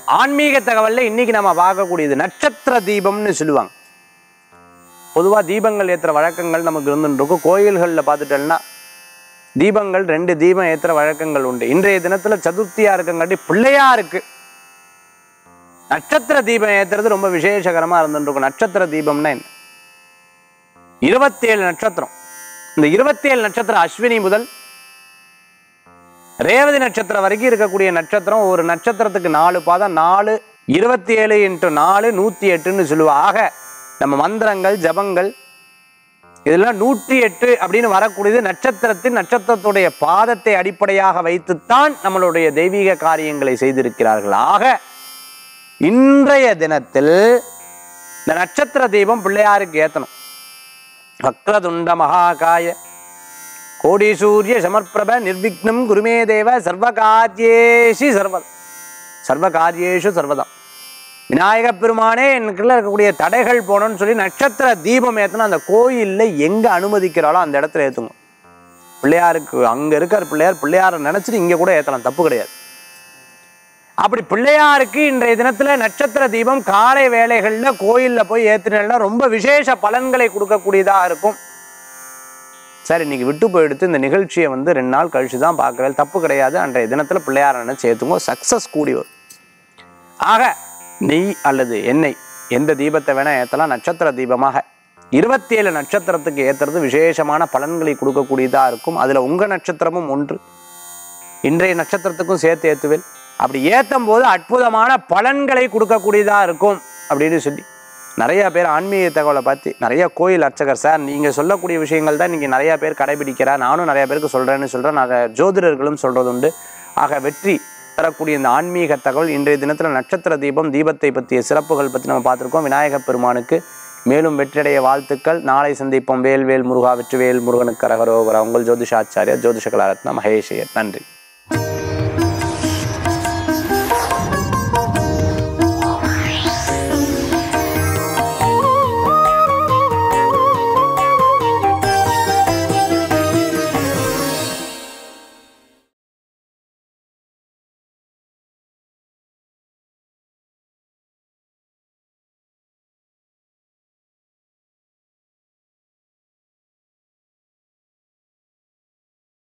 ஆன்மீக தகவல்ல இன்னைக்கு நம்ம பார்க்கக்கூடியது நட்சத்திர தீபம்னு சொல்லுவாங்க பொதுவாக தீபங்கள் ஏற்றுற வழக்கங்கள் நமக்கு இருந்துட்டு இருக்கும் கோயில்களில் பார்த்துட்டோம்னா தீபங்கள் ரெண்டு தீபம் ஏற்றுற வழக்கங்கள் உண்டு இன்றைய தினத்துல சதுர்த்தியா இருக்கங்காட்டி பிள்ளையாருக்கு நட்சத்திர தீபம் ஏத்துறது ரொம்ப விசேஷகரமா இருந்துட்டு இருக்கும் நட்சத்திர தீபம்னா என்ன இருபத்தேழு நட்சத்திரம் இந்த இருபத்தேழு நட்சத்திரம் அஸ்வினி முதல் ரேவதி நட்சத்திரம் வரைக்கும் இருக்கக்கூடிய நட்சத்திரம் ஒரு நட்சத்திரத்துக்கு நாலு பாதம் நாலு இருபத்தி ஏழு இன்ட்டு நாலு நூற்றி எட்டுன்னு சொல்லுவா ஆக நம்ம மந்திரங்கள் ஜபங்கள் இதெல்லாம் நூற்றி எட்டு அப்படின்னு வரக்கூடியது நட்சத்திரத்தின் நட்சத்திரத்துடைய பாதத்தை அடிப்படையாக வைத்துத்தான் நம்மளுடைய தெய்வீக காரியங்களை செய்திருக்கிறார்கள் ஆக இன்றைய தினத்தில் இந்த நட்சத்திர தீபம் பிள்ளையாருக்கு ஏத்தணும் வக்ரதுண்ட மகாகாய கோடி சூரிய சமர்ப்பிரப நிர்விக்னம் குருமே தேவ சர்வகாரியேஷி சர்வ சர்வகாரியேஷு சர்வதம் விநாயக பெருமானே எனக்குள்ள இருக்கக்கூடிய தடைகள் போகணும்னு சொல்லி நட்சத்திர தீபம் ஏத்தணும் அந்த கோயில்ல எங்க அனுமதிக்கிறாளோ அந்த இடத்துல ஏத்துங்க பிள்ளையாருக்கு அங்க இருக்கிற பிள்ளையார் பிள்ளையாரை நினைச்சிட்டு இங்க கூட ஏத்தலாம் தப்பு கிடையாது அப்படி பிள்ளையாருக்கு இன்றைய தினத்துல நட்சத்திர தீபம் காலை வேளைகள்ல கோயில்ல போய் ஏத்துனா ரொம்ப விசேஷ பலன்களை கொடுக்கக்கூடியதா இருக்கும் சார் இன்னைக்கு விட்டு போயிடுத்து இந்த நிகழ்ச்சியை வந்து ரெண்டு நாள் கழிச்சு தான் பார்க்குறது தப்பு கிடையாது அன்றைய தினத்தில் பிள்ளையார் நினைச்சு ஏற்றுங்க சக்ஸஸ் கூடி வரும் ஆக நெய் அல்லது எண்ணெய் எந்த தீபத்தை வேணால் ஏற்றலாம் நட்சத்திர தீபமாக இருபத்தேழு நட்சத்திரத்துக்கு ஏற்றுறது விசேஷமான பலன்களை கொடுக்கக்கூடியதாக இருக்கும் அதில் உங்கள் நட்சத்திரமும் ஒன்று இன்றைய நட்சத்திரத்துக்கும் சேர்த்து ஏற்றுவேன் அப்படி ஏற்றும் போது அற்புதமான பலன்களை கொடுக்கக்கூடியதாக இருக்கும் அப்படின்னு சொல்லி நிறைய பேர் ஆன்மீக தகவலை பார்த்து நிறைய கோயில் அர்ச்சகர் சார் நீங்கள் சொல்லக்கூடிய விஷயங்கள் தான் நீங்கள் நிறைய பேர் கடைபிடிக்கிறா நானும் நிறைய பேருக்கு சொல்கிறேன்னு சொல்கிறேன் நிறைய ஜோதிடர்களும் சொல்கிறது உண்டு ஆக வெற்றி தரக்கூடிய இந்த ஆன்மீக தகவல் இன்றைய தினத்தில் நட்சத்திர தீபம் தீபத்தை பற்றிய சிறப்புகள் பற்றி நம்ம பார்த்துருக்கோம் விநாயகப் பெருமானுக்கு மேலும் வெற்றியடைய வாழ்த்துக்கள் நாளை சந்திப்போம் வேல்வேல் முருகா வெற்றிவேல் முருகனுக்கு அரகரோகரா உங்கள் ஜோதிஷாச்சாரியா ஜோதிஷ கலாரத்னா மகேஷையர் நன்றி